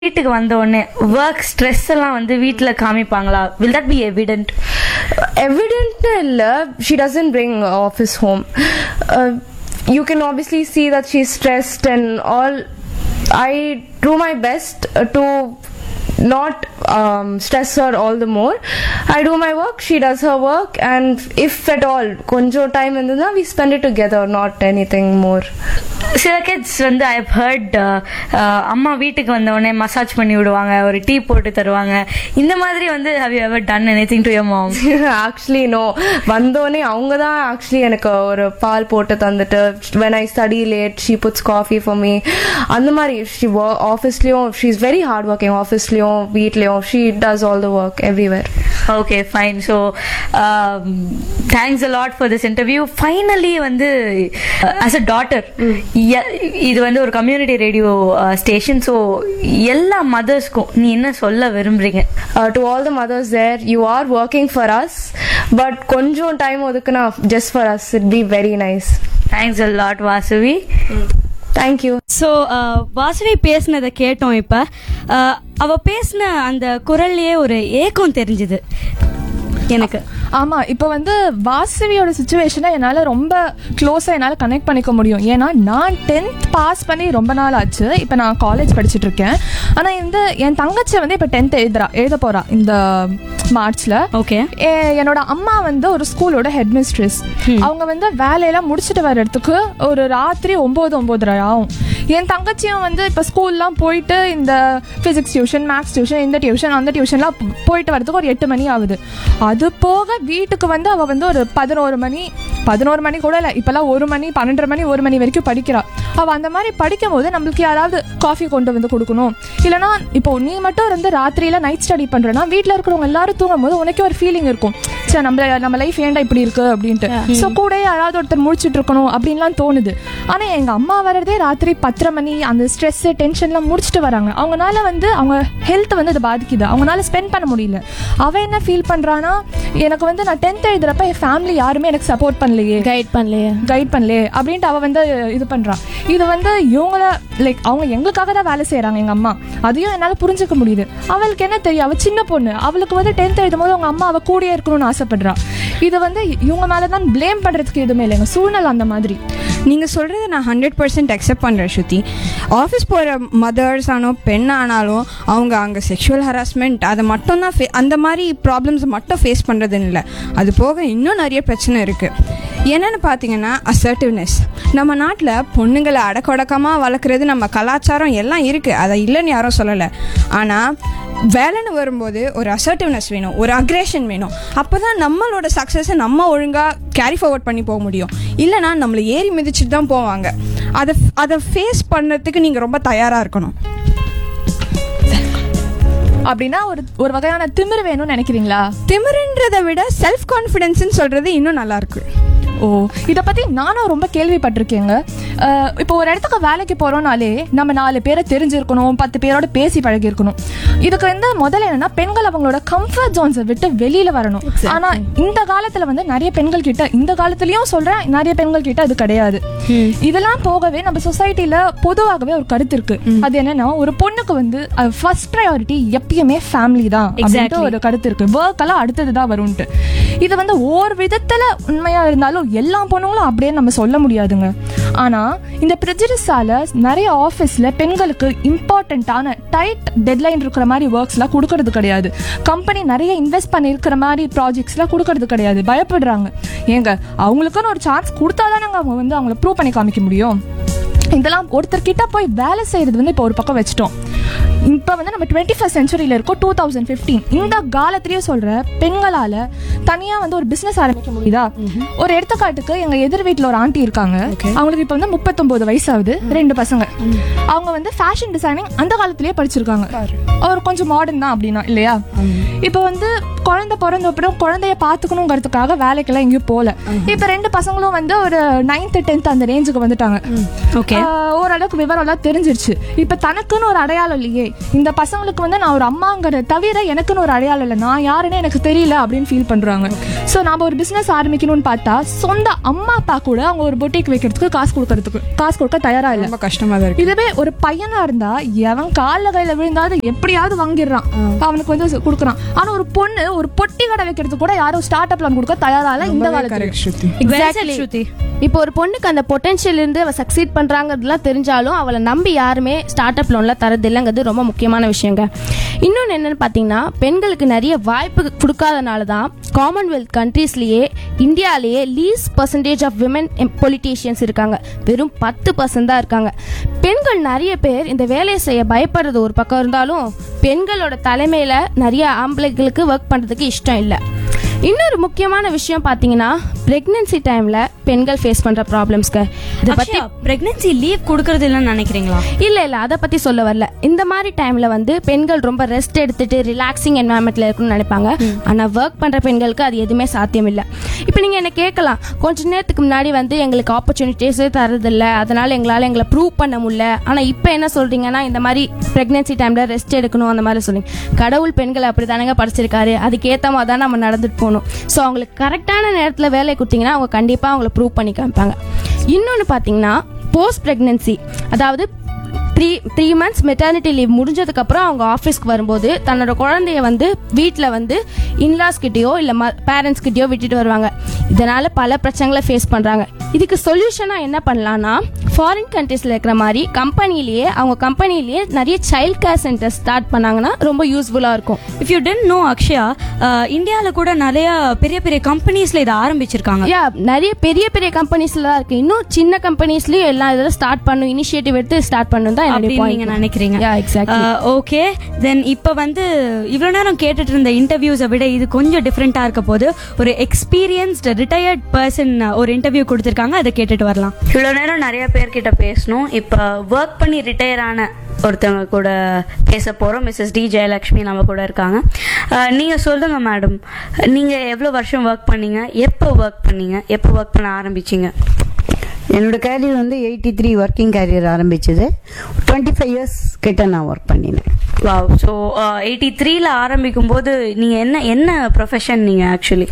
வீட்டுக்கு வந்த உடனே ஒர்க் ஸ்ட்ரெஸ் எல்லாம் வந்து வீட்ல காமிப்பாங்களா வில் தட் பி எவிடென்ட் எவிடென்ட்னு இல்லை she doesn't bring office home you can obviously see that she stressed and all I try my best to not um, stress her all the more. I do my work, she does her work, and if at all, konjo time in the we spend it together, not anything more. சில kids வந்து I hurt அம்மா வீட்டுக்கு வந்த உடனே massage பண்ணி விடுவாங்க ஒரு tea போட்டு தருவாங்க இந்த மாதிரி வந்து have you ever done anything to your mom actually no வந்தோடனே அவங்க தான் ஆக்சுவலி எனக்கு ஒரு பால் போட்டு தந்துட்டு when I study late she puts coffee for me அந்த மாதிரி ஷி ஆஃபீஸ்லேயும் she is very hard working ஆஃபீஸ்லேயும் வீட்லேயும் she does all the work everywhere okay fine so thanks a lot for this interview finally வந்து as a daughter இது வந்து ஒரு community radio station so எல்லா மதர்ஸ்க்கும் நீ என்ன சொல்ல விரும்புறீங்க to all the mothers there you are working for us but கொஞ்சம் டைம் ஒதுக்குனா just for us it be very nice thanks a lot Vasuvi thank you so Vasavi பேசினதை கேட்டோம் இப்போ அவ பேசின அந்த குரல்லையே ஒரு ஏக்கம் தெரிஞ்சுது எனக்கு ஆமா இப்போ வந்து வாசவியோட சுச்சுவேஷனை என்னால் ரொம்ப க்ளோஸாக என்னால் கனெக்ட் பண்ணிக்க முடியும் ஏன்னா நான் டென்த் பாஸ் பண்ணி ரொம்ப நாள் ஆச்சு இப்போ நான் காலேஜ் படிச்சுட்டு இருக்கேன் ஆனால் இந்த என் தங்கச்சி வந்து இப்போ டென்த் எழுதுறா எழுத போறா இந்த மார்ச்ல ஓகே என்னோட அம்மா வந்து ஒரு ஸ்கூலோட ஹெட் மிஸ்ட்ரஸ் அவங்க வந்து வேலையெல்லாம் முடிச்சுட்டு வர்றதுக்கு ஒரு ராத்திரி ஒம்பது ஒம்பதரை ஆகும் என் தங்கச்சியும் வந்து இப்போ ஸ்கூல்லாம் போயிட்டு இந்த ஃபிசிக்ஸ் டியூஷன் மேக்ஸ் டியூஷன் இந்த டியூஷன் அந்த டியூஷன்லாம் போயிட்டு வரதுக்கு ஒரு எட்டு மணி ஆகுது அது போக வீட்டுக்கு வந்து அவள் வந்து ஒரு பதினோரு மணி பதினோரு மணி கூட இல்லை இப்போல்லாம் ஒரு மணி பன்னெண்டரை மணி ஒரு மணி வரைக்கும் படிக்கிறா அவள் அந்த மாதிரி படிக்கும் போது நம்மளுக்கு யாராவது காஃபி கொண்டு வந்து கொடுக்கணும் இல்லைனா இப்போ நீ மட்டும் இருந்து ராத்திரியில நைட் ஸ்டடி பண்றேன்னா வீட்டில் இருக்கிறவங்க எல்லாரும் தூங்கும் போது உனக்கே ஒரு ஃபீலிங் இருக்கும் சரி நம்ம நம்ம லைஃப் ஏன்டா இப்படி இருக்கு அப்படின்ட்டு ஸோ கூட யாராவது ஒருத்தர் முடிச்சுட்டு இருக்கணும் அப்படின்லாம் தோணுது ஆனால் எங்கள் அம்மா வர்றதே ராத்திரி பத்தரை மணி அந்த ஸ்ட்ரெஸ் டென்ஷன்லாம் முடிச்சுட்டு வராங்க அவங்கனால வந்து அவங்க ஹெல்த் வந்து அது பாதிக்குது அவங்களால ஸ்பெண்ட் பண்ண முடியல அவ என்ன ஃபீல் பண்றானா எனக்கு வந்து நான் டென்த் எழுதுறப்ப என் ஃபேமிலி யாருமே எனக்கு சப்போர்ட் பண்ணலையே கைட் பண்ணலையே கைட் பண்ணலையே அப்படின்ட்டு அவ வந்து இது பண்றா இது வந்து இவங்கள லைக் அவங்க எங்களுக்காக தான் வேலை செய்றாங்க எங்க அம்மா அதையும் என்னால புரிஞ்சுக்க முடியுது அவளுக்கு என்ன தெரியும் அவ சின்ன பொண்ணு அவளுக்கு வந்து டென்த் எழுதும் போது அவங்க அம்மா அவ கூடயே இருக்கணும்னு ஆசைப்படுறா இது வந்து இவங்க மேல தான் ப்ளேம் பண்றதுக்கு எதுவுமே இல்லைங்க சூழ்நிலை அந்த மாதிரி நீங்க சொல்றதை நான் ஹண்ட்ரட் பர்சன்ட் அக்செப்ட் பண்றேன் ஸ்ருதி ஆஃபீஸ் போற மதர்ஸ் ஆனோ பெண் ஆனாலும் அவங்க அங்கே செக்ஷுவல் ஹராஸ்மெண்ட் அதை மட்டும் தான் அந்த மாதிரி ப்ராப்ளம்ஸ் மட்டும் ஃபேஸ் பண்றதுன்னு இல்லை அது போக இன்னும் நிறைய பிரச்சனை இருக்கு என்னன்னு பார்த்தீங்கன்னா அசர்ட்டிவ்னஸ் நம்ம நாட்டில் பொண்ணுங்களை அடக்கொடக்கமாக வளர்க்குறது நம்ம கலாச்சாரம் எல்லாம் இருக்குது அதை இல்லைன்னு யாரும் சொல்லலை ஆனால் வேலைன்னு வரும்போது ஒரு அசர்ட்டிவ்னஸ் வேணும் ஒரு அக்ரேஷன் வேணும் அப்போ தான் நம்மளோட சக்ஸஸை நம்ம ஒழுங்காக கேரி ஃபார்வர்ட் பண்ணி போக முடியும் இல்லைனா நம்மளை ஏறி மிதிச்சுட்டு தான் போவாங்க அதை அதை ஃபேஸ் பண்ணுறதுக்கு நீங்கள் ரொம்ப தயாராக இருக்கணும் அப்படின்னா ஒரு ஒரு வகையான திமிரு வேணும்னு நினைக்கிறீங்களா திமிருன்றதை விட செல்ஃப் கான்ஃபிடென்ஸ்ன்னு சொல்கிறது இன்னும் நல்லா இருக்கு ஓ இதை பத்தி நானும் ரொம்ப கேள்விப்பட்டிருக்கேங்க அஹ், இப்போ ஒரு இடத்துக்கு வேலைக்கு போறோம்னாலே நம்ம நாலு பேரை தெரிஞ்சிருக்கணும் பத்து பேரோட பேசி பழகி இருக்கணும் இதுக்கு வந்து முதல்ல என்னன்னா பெண்கள் அவங்களோட கம்ஃபர்ட் ஜோன்ஸை விட்டு வெளியில வரணும் ஆனா இந்த காலத்துல வந்து நிறைய பெண்கள் கிட்ட இந்த காலத்துலயும் சொல்றேன் நிறைய பெண்கள் கிட்ட அது கிடையாது இதெல்லாம் போகவே நம்ம சொசைட்டில பொதுவாகவே ஒரு கருத்து இருக்கு அது என்னன்னா ஒரு பொண்ணுக்கு வந்து ஃபர்ஸ்ட் ப்ரையாரிட்டி எப்பயுமே ஃபேமிலி தான் அப்படின்ட்டு ஒரு கருத்து இருக்கு ஒர்க் எல்லாம் அடுத்தது தான் வரும்ட்டு இது வந்து ஒரு விதத்துல உண்மையா இருந்தாலும் எல்லா பொண்ணுங்களும் அப்படியே நம்ம சொல்ல முடியாதுங்க ஆனா இந்த ப்ரெஜிடிஸால நிறைய ஆஃபீஸ்ல பெண்களுக்கு இம்பார்ட்டண்ட்டான டைட் டெட்லைன் இருக்கிற மாதிரி ஒர்க்ஸ்லாம் கொடுக்கறது கிடையாது கம்பெனி நிறைய இன்வெஸ்ட் பண்ணியிருக்கிற மாதிரி ப்ராஜெக்ட்ஸ்லாம் கொடுக்கறது கிடையாது பயப்படுறாங்க ஏங்க அவங்களுக்குன்னு ஒரு சான்ஸ் கொடுத்தாதானங்க அவங்க வந்து அவங்கள ப்ரூவ் பண்ணி காமிக்க முடியும் இதெல்லாம் ஒருத்தர் கிட்ட போய் வேலை செய்யறது வந்து இப்போ ஒரு பக்கம் வச்சிட்டோம் இப்போ வந்து நம்ம டுவெண்ட்டி ஃபஸ்ட் சென்ச்சுரியில் இருக்கோம் டூ தௌசண்ட் ஃபிஃப்டீன் இந்த காலத்திலேயே சொல்ற பெண்களால தனியா வந்து ஒரு பிசினஸ் ஆரம்பிக்க முடியுதா ஒரு எடுத்துக்காட்டுக்கு எங்க எதிர் வீட்டில் ஒரு ஆண்டி இருக்காங்க அவங்களுக்கு இப்போ வந்து முப்பத்தொன்பது வயசு ஆகுது ரெண்டு பசங்க அவங்க வந்து ஃபேஷன் டிசைனிங் அந்த காலத்திலேயே படிச்சிருக்காங்க அவர் கொஞ்சம் மாடர்ன் தான் அப்படின்னா இல்லையா இப்போ வந்து குழந்தை பிறந்த அப்புறம் குழந்தைய பாத்துக்கணுங்கிறதுக்காக வேலைக்கெல்லாம் எங்கேயும் போல இப்ப ரெண்டு பசங்களும் வந்து ஒரு நைன்த் டென்த் அந்த ரேஞ்சுக்கு வந்துட்டாங்க ஓகே ஆஹ் ஓரளவுக்கு விவரம் எல்லாம் தெரிஞ்சிருச்சு இப்ப தனக்குன்னு ஒரு அடையாளம் இல்லையே இந்த பசங்களுக்கு வந்து நான் ஒரு அம்மாங்கிற தவிர எனக்குன்னு ஒரு அடையாளம் இல்லை நான் யாருன்னு எனக்கு தெரியல அப்படின்னு ஃபீல் பண்றாங்க சோ நாம ஒரு பிசினஸ் ஆரம்பிக்கணும்னு பார்த்தா சொந்த அம்மா அப்பா கூட அவங்க ஒரு பொட்டிக் வைக்கிறதுக்கு காசு கொடுக்கறதுக்கு காசு கொடுக்க தயாரா இல்ல ரொம்ப கஷ்டமா தான் இருக்கு இதுவே ஒரு பையனா இருந்தா எவன் கால்ல கையில விழுந்தாது எப்படியாவது வாங்கிடுறான் அவனுக்கு வந்து கொடுக்குறான் ஆனா ஒரு பொண்ணு ஒரு பொட்டி கடை வைக்கிறதுக்கு கூட யாரும் ஸ்டார்ட் அப் லோன் கொடுக்க தயாரா இல்ல இந்த காலத்துல கரெக்ட் ஸ்ருதி Exactly. ஸ்ருதி இப்போ ஒரு பொண்ணுக்கு அந்த பொட்டன்ஷியல் இருந்து அவ சக்சீட் பண்றாங்கிறதுலாம் தெரிஞ்சாலும் அவளை நம்பி யாருமே ஸ்டார்ட் அப் லோன்ல தரது இல்லைங்கிறது ரொம்ப முக்கியமான விஷயங்க இன்னொன்று என்னன்னு பார்த்தீங்கன்னா பெண்களுக்கு நிறைய வாய்ப்பு கொடுக்காதனால தான் காமன்வெல்த் கண்ட்ரீஸ்லயே இந்தியாலேயே least percentage of women politicians இருக்காங்க வெறும் பத்து பர்சன்ட் தான் இருக்காங்க பெண்கள் நிறைய பேர் இந்த வேலையை செய்ய பயப்படுறது ஒரு பக்கம் இருந்தாலும் பெண்களோட தலைமையில நிறைய ஆம்பளைகளுக்கு ஒர்க் பண்றதுக்கு இஷ்டம் இல்லை இன்னொரு முக்கியமான விஷயம் பார்த்தீங்கன்னா பிரெக்னன்சி டைம்ல பெண்கள் ஃபேஸ் பண்ற ப்ராப்ளம்ஸ்க்கு இதை பத்தி பிரெக்னன்சி லீவ் கொடுக்கறது இல்லைன்னு நினைக்கிறீங்களா இல்ல இல்ல அதை பத்தி சொல்ல வரல இந்த மாதிரி டைம்ல வந்து பெண்கள் ரொம்ப ரெஸ்ட் எடுத்துட்டு ரிலாக்ஸிங் என்வாயன்மெண்ட்ல இருக்கணும்னு நினைப்பாங்க ஆனா ஒர்க் பண்ற பெண்களுக்கு அது எதுவுமே சாத்தியம் இல்ல இப்போ நீங்க என்ன கேட்கலாம் கொஞ்ச நேரத்துக்கு முன்னாடி வந்து எங்களுக்கு ஆப்பர்ச்சுனிட்டிஸே தரதில்ல அதனால எங்களால எங்களை ப்ரூவ் பண்ண முடியல ஆனா இப்போ என்ன சொல்றீங்கன்னா இந்த மாதிரி பிரெக்னன்சி டைம்ல ரெஸ்ட் எடுக்கணும் அந்த மாதிரி சொல்றீங்க கடவுள் பெண்கள் அப்படி தானங்க படிச்சிருக்காரு அதுக்கேற்ற மாதிரி தான் நம்ம நடந்துட்டு போகணும் ஸோ அவங்களுக்கு கரெக்டான நேரத்தில் வேலை கொடுத்தீங்கன்னா அவங்க கண்டிப்பாக அவங்கள ப்ரூவ் பண்ணி காமிப்பாங்க இன்னொன்று பார்த்தீங்கன்னா போஸ்ட் ப்ரெக்னென்சி அதாவது three three months maternity leave முடிஞ்சதுக்கப்புறம் அவங்க ஆஃபீஸ்க்கு வரும்போது தன்னோட குழந்தைய வந்து வீட்டில் வந்து இன்லாஸ் கிட்டேயோ இல்லை ம பேரண்ட்ஸ் கிட்டேயோ விட்டுட்டு வருவாங்க இதனால் பல பிரச்சனைகளை ஃபேஸ் பண்ணுறாங்க இதுக்கு சொல்யூஷனாக என்ன பண்ணலான்னா ஃபாரின் கண்ட்ரீஸில் இருக்கிற மாதிரி கம்பெனிலேயே அவங்க கம்பெனிலேயே நிறைய சைல்ட் கேர் சென்டர் ஸ்டார்ட் பண்ணாங்கன்னா ரொம்ப யூஸ்ஃபுல்லாக இருக்கும் if you don't know Akshaya இந்தியாவில் கூட நிறைய பெரிய பெரிய கம்பெனிஸ்ல இதை ஆரம்பிச்சிருக்காங்க யா நிறைய பெரிய பெரிய கம்பெனிஸ்ல தான் இருக்கு இன்னும் சின்ன கம்பெனிஸ்லயும் எல்லாம் இதெல்லாம் ஸ்டார்ட் பண்ணும் இனிஷியேட்டிவ் எடுத்து ஸ்டார்ட் பண்ணும் தான் என்னுடைய அப்படின்னு நீங்க point. நினைக்கிறீங்க Yeah, exactly. ஓகே தென் இப்போ வந்து இவ்வளோ நேரம் கேட்டுட்டு இருந்த இன்டர்வியூஸை விட இது கொஞ்சம் டிஃப்ரெண்ட்டாக இருக்க போது ஒரு எக்ஸ்பீரியன்ஸ்டு ரிட்டையர்ட் பர்சன் ஒரு இன்டர்வியூ கொடுத்துருக்காங்க அதை கேட்டுட்டு வரலாம் இவ்வளோ நேரம் நிறைய பேர்கிட்ட பேசணும் இப்போ ஒர்க் பண்ணி ரிட்டையர் ஆன ஒருத்தவங்க கூட பேச போகிறோம் மிஸ்ஸஸ் டி ஜெயலக்ஷ்மி நம்ம கூட இருக்காங்க அஹ், நீங்க சொல்லுங்க மேடம் நீங்க எவ்வளோ வருஷம் ஒர்க் பண்ணீங்க எப்போ ஒர்க் பண்ணீங்க எப்போ ஒர்க் பண்ண ஆரம்பிச்சீங்க என்னோட கேரியர் வந்து எயிட்டி த்ரீ ஒர்க்கிங் கேரியர் ஆரம்பிச்சது டுவெண்ட்டி ஃபைவ் இயர்ஸ் கிட்ட நான் ஒர்க் பண்ணினேன் வாவ் ஸோ எயிட்டி த்ரீல ஆரம்பிக்கும் போது நீங்க என்ன என்ன ப்ரொஃபஷன் நீங்க actually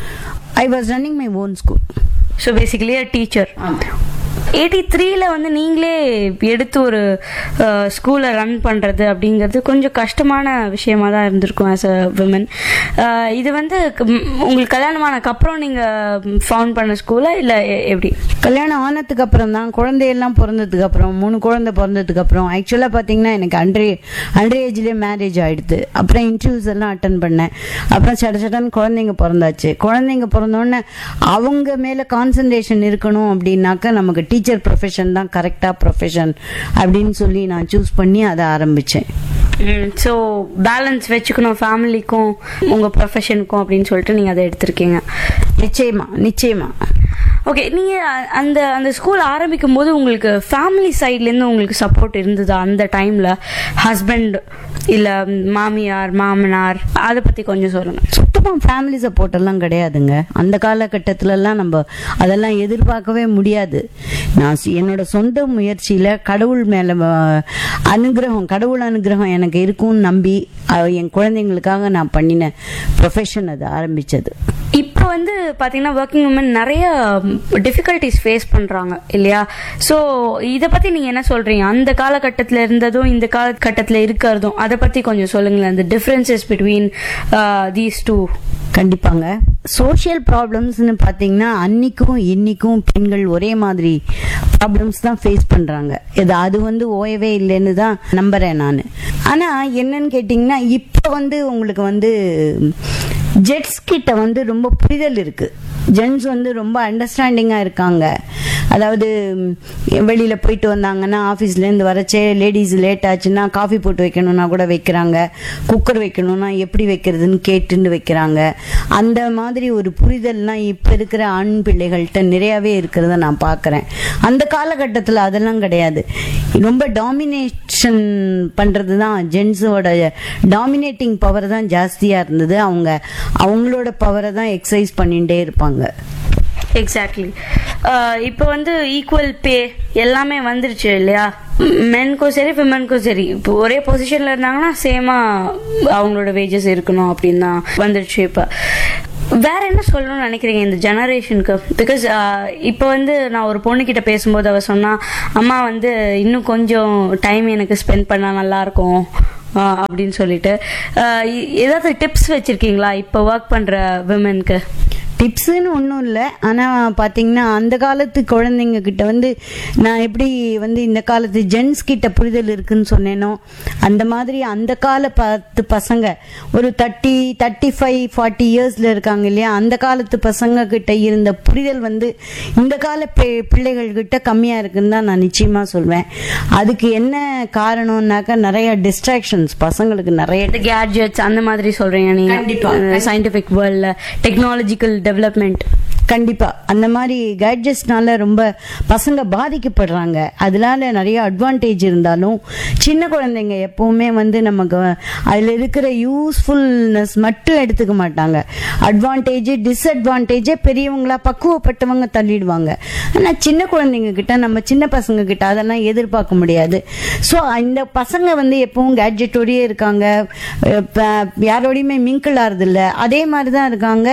I was running my own school so basically teacher eighty த்ரீல வந்து நீங்களே எடுத்து ஒரு ஸ்கூலை ரன் பண்ணுறது அப்படிங்கிறது கொஞ்சம் கஷ்டமான விஷயமா தான் இருந்திருக்கும் ஆஸ் அ விமன் இது வந்து ம், உங்களுக்கு கல்யாணமானதுக்கு அப்புறம் நீங்கள் ஃபவுண்ட் பண்ண ஸ்கூலா இல்லை எப்படி கல்யாணம் ஆனதுக்கு அப்புறம் தான் குழந்தையெல்லாம் பிறந்ததுக்கு அப்புறம் மூணு குழந்தை பிறந்ததுக்கு அப்புறம் ஆக்சுவலாக பார்த்தீங்கன்னா எனக்கு அண்டர் அண்டர் ஏஜ்லேயே மேரேஜ் ஆயிடுது அப்புறம் இன்டர்வியூஸ் எல்லாம் அட்டன் பண்ணேன் அப்புறம் சட சடன்னு குழந்தைங்க பிறந்தாச்சு குழந்தைங்க பிறந்தோடனே அவங்க மேலே கான்சன்ட்ரேஷன் இருக்கணும் அப்படின்னாக்கா நமக்கு டீச்சர் ப்ரொஃபஷன் தான் கரெக்டாக ப்ரொஃபஷன் அப்படின்னு சொல்லி நான் சூஸ் பண்ணி அதை ஆரம்பித்தேன் ஸோ பேலன்ஸ் வச்சுக்கணும் ஃபேமிலிக்கும் உங்கள் ப்ரொஃபஷனுக்கும் அப்படின்னு சொல்லிட்டு நீங்கள் அதை எடுத்திருக்கீங்க நிச்சயமா நிச்சயமா ஓகே நீங்கள் அந்த அந்த ஸ்கூல் ஆரம்பிக்கும் போது உங்களுக்கு ஃபேமிலி சைட்லேருந்து உங்களுக்கு சப்போர்ட் இருந்ததா அந்த டைமில் ஹஸ்பண்ட் இல்லை மாமியார் மாமனார் அதை பற்றி கொஞ்சம் சொல்லுங்கள் சுத்தமாக ஃபேமிலி சப்போர்ட் எல்லாம் கிடையாதுங்க அந்த காலகட்டத்திலலாம் நம்ம அதெல்லாம் எதிர்பார்க்கவே முடியாது நான் சி- என்னோட சொந்த முயற்சியில் கடவுள் மேலே அனுகிரகம் கடவுள் அனுகிரகம் எனக்கு இருக்கும்னு நம்பி அஹ், என் குழந்தைங்களுக்காக நான் பண்ணின ப்ரொஃபஷன் அது ஆரம்பித்தது இப்போ வந்து பார்த்தீங்கன்னா ஒர்க்கிங் உமன் நிறைய டிஃபிகல்ட்டிஸ் ஃபேஸ் பண்ணுறாங்க இல்லையா ஸோ இதை பற்றி நீங்கள் என்ன சொல்கிறீங்க அந்த காலகட்டத்தில் இருந்ததும் இந்த காலகட்டத்தில் இருக்கிறதும் அதை பற்றி கொஞ்சம் சொல்லுங்களேன் அந்த டிஃப்ரென்சஸ் பிட்வீன் தீஸ் டூ கண்டிப்பாங்க சோஷியல் ப்ராப்ளம்ஸ்னு பார்த்தீங்கன்னா அன்னைக்கும் இன்னைக்கும் பெண்கள் ஒரே மாதிரி ப்ராப்ளம்ஸ் தான் ஃபேஸ் பண்ணுறாங்க இது அது வந்து ஓயவே இல்லைன்னு தான் நம்புறேன் நான் ஆனால் என்னன்னு கேட்டிங்கன்னா இப்போ வந்து உங்களுக்கு வந்து ஜெட்ஸ் கிட்ட வந்து ரொம்ப புரிதல் இருக்கு ஜென்ஸ் வந்து ரொம்ப அண்டர்ஸ்டாண்டிங்காக இருக்காங்க அதாவது ம், வெளியில போயிட்டு வந்தாங்கன்னா ஆஃபீஸ்லேருந்து வரச்சே லேடிஸ் லேட் ஆச்சுன்னா காஃபி போட்டு வைக்கணும்னா கூட வைக்கிறாங்க குக்கர் வைக்கணும்னா எப்படி வைக்கிறதுன்னு கேட்டுன்னு வைக்கிறாங்க அந்த மாதிரி ஒரு புரிதல்லாம் இப்போ இருக்கிற ஆண் பிள்ளைகள்கிட்ட நிறையாவே இருக்கிறத நான் பார்க்குறேன் அந்த காலகட்டத்தில் அதெல்லாம் கிடையாது ரொம்ப டாமினேஷன் பண்ணுறது தான் ஜென்ஸோட டாமினேட்டிங் பவர் தான் ஜாஸ்தியாக இருந்தது அவங்க அவங்களோட பவரை தான் எக்ஸசைஸ் பண்ணிகிட்டே இருப்பாங்க எக்ஸாக்ட்லி இப்போ வந்து ஈக்குவல் பே எல்லாமே வந்துருச்சு இல்லையா மென்க்கும் சரி விமனுக்கும் சரி இப்போ ஒரே பொசிஷன்ல இருந்தாங்கன்னா சேமா அவங்களோட வேஜஸ் இருக்கணும் அப்படின்னு தான் வந்துருச்சு இப்போ வேற என்ன சொல்லணும்னு நினைக்கிறீங்க இந்த ஜெனரேஷனுக்கு பிகாஸ் இப்போ வந்து நான் ஒரு பொண்ணுகிட்ட பேசும்போது அவ சொன்னா அம்மா வந்து இன்னும் கொஞ்சம் டைம் எனக்கு ஸ்பெண்ட் பண்ணா நல்லா இருக்கும் ஆஹ் அப்படின்னு சொல்லிட்டு ஆஹ் இ- ஏதாவது டிப்ஸ் வச்சிருக்கீங்களா இப்போ ஒர்க் பண்ற விமனுக்கு டிப்ஸுன்னு ஒன்றும் இல்லை ஆனால் பார்த்தீங்கன்னா அந்த காலத்து குழந்தைங்க கிட்ட வந்து நான் எப்படி வந்து இந்த காலத்து ஜென்ஸ் கிட்ட புரிதல் இருக்குன்னு சொன்னேனோ அந்த மாதிரி அந்த கால பத்து பசங்க ஒரு தேர்ட்டி தேர்ட்டி ஃபைவ் ஃபார்ட்டி இயர்ஸில் இருக்காங்க இல்லையா அந்த காலத்து பசங்க கிட்ட இருந்த புரிதல் வந்து இந்த கால பி- பிள்ளைகள் கிட்ட கம்மியாக இருக்குன்னு தான் நான் நிச்சயமாக சொல்வேன் அதுக்கு என்ன காரணம்னாக்கா நிறைய டிஸ்ட்ராக்ஷன்ஸ் பசங்களுக்கு நிறைய இந்த கேட்ஜெட்ஸ் அந்த மாதிரி சொல்றீங்க கண்டிப்பா. நீங்க சயின்டிபிக் வேர்ல்ட்ல டெக்னாலஜிக்கல் டெவலப்மெண்ட் கண்டிப்பா அந்த மாதிரி கேட்ஜெட்ஸ்னால ரொம்ப பசங்க பாதிக்கப்படுறாங்க அதனால நிறைய அட்வான்டேஜ் இருந்தாலும் சின்ன குழந்தைங்க எப்பவுமே வந்து நமக்கு அதில் இருக்கிற யூஸ்ஃபுல்னஸ் மட்டும் எடுத்துக்க மாட்டாங்க அட்வான்டேஜ் டிஸ்அட்வான்டேஜே பெரியவங்களா பக்குவப்பட்டவங்க தள்ளிடுவாங்க ஆனால் சின்ன குழந்தைங்க கிட்ட நம்ம சின்ன பசங்க கிட்ட அதெல்லாம் எதிர்பார்க்க முடியாது ஸோ இந்த பசங்க வந்து எப்பவும் கேட்ஜெட்டோடயே இருக்காங்க அஹ் ப- யாரோடையுமே மிங்கிள் ஆறுதில்ல அதே மாதிரி தான் இருக்காங்க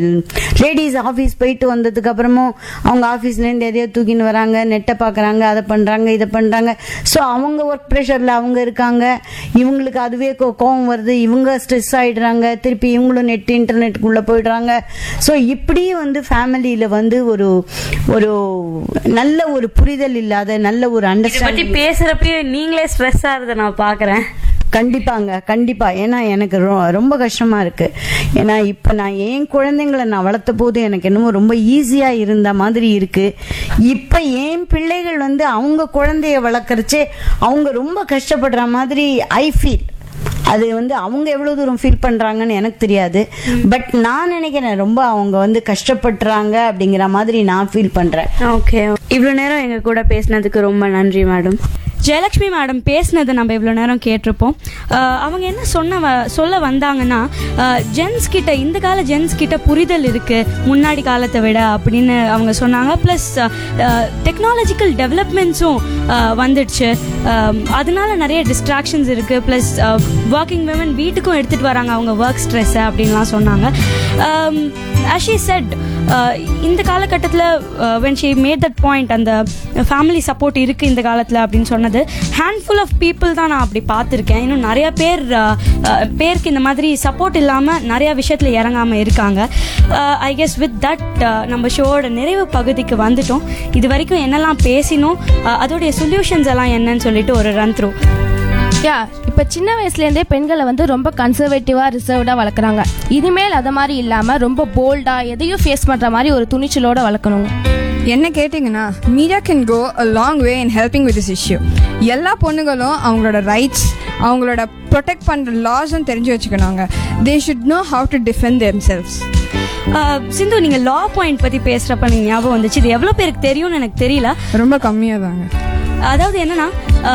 லேடிஸ் ஆஃபீஸ் போயிட்டு வந்ததுக்கு அப்புறமும் அவங்க ஆஃபீஸ்லேருந்து எதையோ தூக்கின்னு வராங்க நெட்டை பார்க்குறாங்க அதை பண்ணுறாங்க இதை பண்ணுறாங்க ஸோ அவங்க ஒர்க் ப்ரெஷரில் அவங்க இருக்காங்க இவங்களுக்கு அதுவே கோ- கோவம் வருது இவங்க ஸ்ட்ரெஸ் ஆயிடுறாங்க திருப்பி இவங்களும் நெட் இன்டர்நெட்டுக்குள்ளே போயிடுறாங்க ஸோ இப்படி வந்து ஃபேமிலியில் வந்து ஒரு ஒரு நல்ல ஒரு புரிதல் இல்லாத நல்ல ஒரு இதை பத்தி அண்டர்ஸ்டாண்டிங் பேசுறப்பயே நீங்களே ஸ்ட்ரெஸ் ஆறத நான் பாக்குறேன் கண்டிப்பாங்க கண்டிப்பா ஏன்னா எனக்கு ரொ- ரொம்ப கஷ்டமா இருக்கு ஏன்னா இப்ப நான் என் குழந்தைங்களை நான் வளர்த்த போது எனக்கு என்னமோ ரொம்ப ஈஸியா இருந்த மாதிரி இருக்கு இப்ப என் பிள்ளைகள் வந்து அவங்க குழந்தைய வளர்க்கறச்சே அவங்க ரொம்ப கஷ்டப்படுற மாதிரி ஐ ஃபீல் அது வந்து அவங்க எவ்வளவு தூரம் ஃபீல் பண்றாங்கன்னு எனக்கு தெரியாது பட் நான் நினைக்கிறேன் ரொம்ப அவங்க வந்து கஷ்டப்படுறாங்க அப்படிங்கிற மாதிரி நான் ஃபீல் பண்றேன் ஓகே இவ்வளவு நேரம் எங்க கூட பேசினதுக்கு ரொம்ப நன்றி மேடம் ஜெயலக்ஷ்மி மேடம் பேசினதை நம்ம இவ்வளோ நேரம் கேட்டிருப்போம் அஹ் அவங்க என்ன சொன்ன வ- சொல்ல வந்தாங்கன்னா ஜென்ஸ் கிட்ட இந்த கால ஜென்ஸ் கிட்ட புரிதல் இருக்கு முன்னாடி காலத்தை விட அப்படின்னு அவங்க சொன்னாங்க ப்ளஸ் டெக்னாலஜிக்கல் டெவலப்மெண்ட்ஸும் வந்துடுச்சு அஹ் அதனால நிறைய டிஸ்ட்ராக்ஷன்ஸ் இருக்கு ப்ளஸ் ஒர்க்கிங் விமன் வீட்டுக்கும் எடுத்துட்டு வராங்க அவங்க ஒர்க் ஸ்ட்ரெஸ்ஸை அப்படின்லாம் சொன்னாங்க அஷி செட் இந்த காலகட்டத்தில் when she made that point அந்த ஃபேமிலி சப்போர்ட் இருக்குது இந்த காலத்தில் அப்படின்னு சொன்னது ஹேண்ட்ஃபுல் ஆஃப் பீப்புள் தான் நான் அப்படி பார்த்துருக்கேன் இன்னும் நிறைய பேர் அஹ், அஹ், பேருக்கு இந்த மாதிரி சப்போர்ட் இல்லாமல் நிறைய விஷயத்தில் இறங்காமல் இருக்காங்க ஐ கெஸ் வித் தட் நம்ம ஷோவோட நிறைவு பகுதிக்கு வந்துட்டோம் இது வரைக்கும் என்னெல்லாம் பேசினோம் அஹ், அதோடைய சொல்யூஷன்ஸ் எல்லாம் என்னன்னு சொல்லிட்டு ஒரு ரன் த்ரூ யா இப்போ சின்ன வயசுலேருந்தே பெண்களை வந்து ரொம்ப கன்சர்வேட்டிவாக ரிசர்வ்டாக வளர்க்குறாங்க இனிமேல் அது மாதிரி இல்லாமல் ரொம்ப போல்டாக எதையும் ஃபேஸ் பண்ணுற மாதிரி ஒரு துணிச்சலோட வளர்க்கணும் என்ன கேட்டிங்கன்னா media can go a long way in helping with this issue எல்லா பொண்ணுங்களும் அவங்களோட ரைட்ஸ் அவங்களோட ப்ரொடெக்ட் பண்ணுற லாஸும் தெரிஞ்சு வச்சுக்கணுங்க they should know how to defend themselves ah, Sindhu நீங்கள் லா பாயிண்ட் பற்றி பேசுகிறப்ப நீங்கள் ஞாபகம் வந்துச்சு இது எவ்வளோ பேருக்கு தெரியும்னு எனக்கு தெரியல ரொம்ப கம்மியாக தாங்க அதாவது என்னன்னா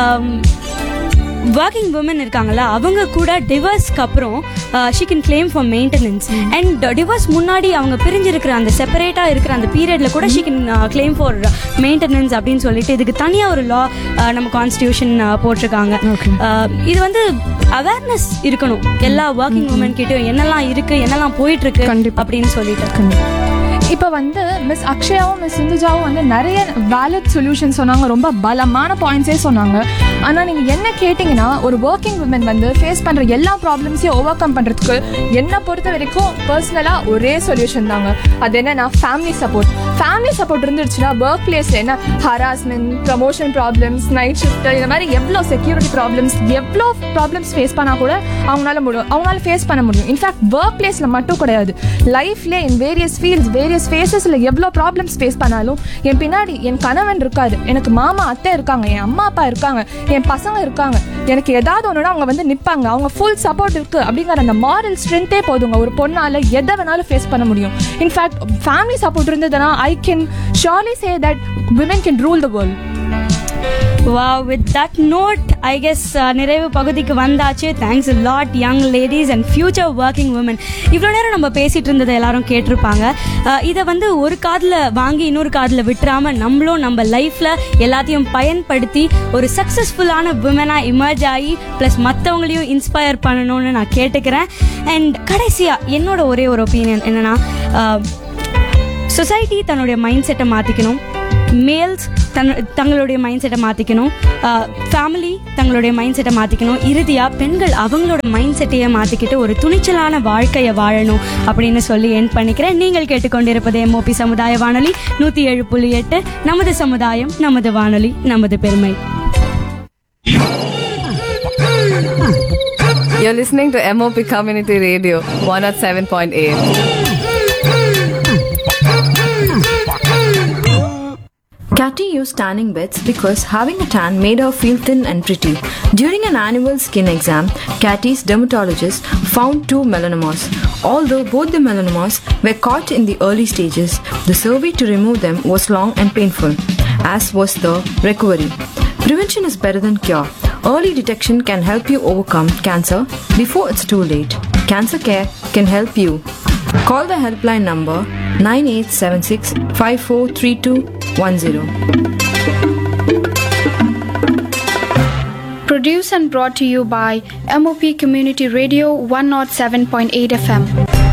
ஒர்க்கிங் உமன் இருக்காங்கல்ல அவங்க கூட டிவோர்ஸ்க்கு அப்புறம் she can claim for maintenance and divorce முன்னாடி அவங்க பிரிஞ்சிருக்கிற அந்த செப்பரேட்டாக இருக்கிற அந்த பீரியட்ல கூட she can claim for maintenance அப்படின்னு சொல்லிட்டு இதுக்கு தனியாக ஒரு லா நம்ம கான்ஸ்டியூஷன் போட்டிருக்காங்க அஹ், இது வந்து அவேர்னஸ் இருக்கணும் எல்லா ஒர்க்கிங் உமன் கிட்டயும் என்னெல்லாம் இருக்கு என்னெல்லாம் போயிட்டு இருக்கு கண்டிப்பா. அப்படின்னு சொல்லிட்டு இப்போ வந்து மிஸ் அக்ஷயாவும் மிஸ் சிந்துஜாவும் வந்து நிறைய வேலிட் சொல்யூஷன் சொன்னாங்க ரொம்ப பலமான பாயிண்ட்ஸே சொன்னாங்க ஆனால் நீங்கள் என்ன கேட்டிங்கன்னா ஒரு ஒர்க்கிங் உமன் வந்து ஃபேஸ் பண்ணுற எல்லா ப்ராப்ளம்ஸையும் ஓவர் கம் பண்ணுறதுக்கு என்னை பொறுத்த வரைக்கும் பர்சனலாக ஒரே சொல்யூஷன் தாங்க அது என்னன்னா ஃபேமிலி சப்போர்ட் ஃபேமிலி சப்போர்ட் இருந்துச்சுன்னா ஒர்க் பிளேஸில் என்ன harassment promotion problems night shift இந்த மாதிரி எவ்வளோ செக்யூரிட்டி ப்ராப்ளம்ஸ் எவ்வளோ ப்ராப்ளம்ஸ் ஃபேஸ் பண்ணால் கூட அவங்களால முடியும் அவங்களால ஃபேஸ் பண்ண முடியும் இன்ஃபேக்ட் ஒர்க் பிளேஸில் மட்டும் கிடையாது லைஃப்ல in various fields various phase ஃபேஸஸில் எவ்வளோ ப்ராப்ளம்ஸ் ஃபேஸ் பண்ணாலும் என் பின்னாடி என் கணவன் இருக்காரு எனக்கு மாமா அத்தை இருக்காங்க என் அம்மா அப்பா இருக்காங்க என் பசங்க இருக்காங்க எனக்கு ஏதாவது ஒன்றுனா அவங்க வந்து நிற்பாங்க அவங்க ஃபுல் சப்போர்ட் இருக்கு அப்படிங்கிற அந்த மாரல் ஸ்ட்ரென்த்தே போதுங்க ஒரு பொண்ணால் எதை வேணாலும் ஃபேஸ் பண்ண முடியும் இன்ஃபேக்ட் ஃபேமிலி சப்போர்ட் இருந்ததுன்னா I can surely say that women can rule the world வா with that note I guess நிறைவு பகுதிக்கு வந்தாச்சு thanks lot young ladies and future working women இவ்வளோ நேரம் நம்ம பேசிட்டு இருந்ததை எல்லாரும் கேட்டிருப்பாங்க அஹ், இதை வந்து ஒரு காதில் வாங்கி இன்னொரு காதில் விட்டுறாம நம்மளும் நம்ம லைஃப்பில் எல்லாத்தையும் பயன்படுத்தி ஒரு சக்ஸஸ்ஃபுல்லான உமனாக இமர்ஜ் ஆகி ப்ளஸ் மற்றவங்களையும் இன்ஸ்பயர் பண்ணணும்னு நான் கேட்டுக்கிறேன் அண்ட் கடைசியாக என்னோட ஒரே ஒரு ஒப்பீனியன் என்னன்னா சொசைட்டி தன்னுடைய மைண்ட் செட்டை மாற்றிக்கணும் மேல்ஸ் தன் தங்களுடைய மைண்ட் செட்டை மாற்றிக்கணும் ஃபேமிலி தங்களுடைய மைண்ட் செட்டை மாற்றிக்கணும் இறுதியாக பெண்கள் அவங்களோட மைண்ட் செட்டையை மாற்றிக்கிட்டு ஒரு துணிச்சலான வாழ்க்கையை வாழணும் அப்படின்னு சொல்லி என் பண்ணிக்கிறேன் நீங்கள் கேட்டுக்கொண்டிருப்பது எம்ஓபி சமுதாய வானொலி நூற்றி ஏழு புள்ளி எட்டு நமது சமுதாயம் நமது வானொலி நமது பெருமை You're listening to MOP Community Radio 107.8. Catty used tanning beds because having a tan made her feel thin and pretty. During an annual skin exam, Catty's dermatologist found two melanomas. Although both the melanomas were caught in the early stages, the survey to remove them was long and painful, as was the recovery. Prevention is better than cure. Early detection can help you overcome cancer before it's too late. Cancer Care can help you. Call the helpline number 9876 543210. Produced and brought to you by MOP Community Radio 107.8 FM.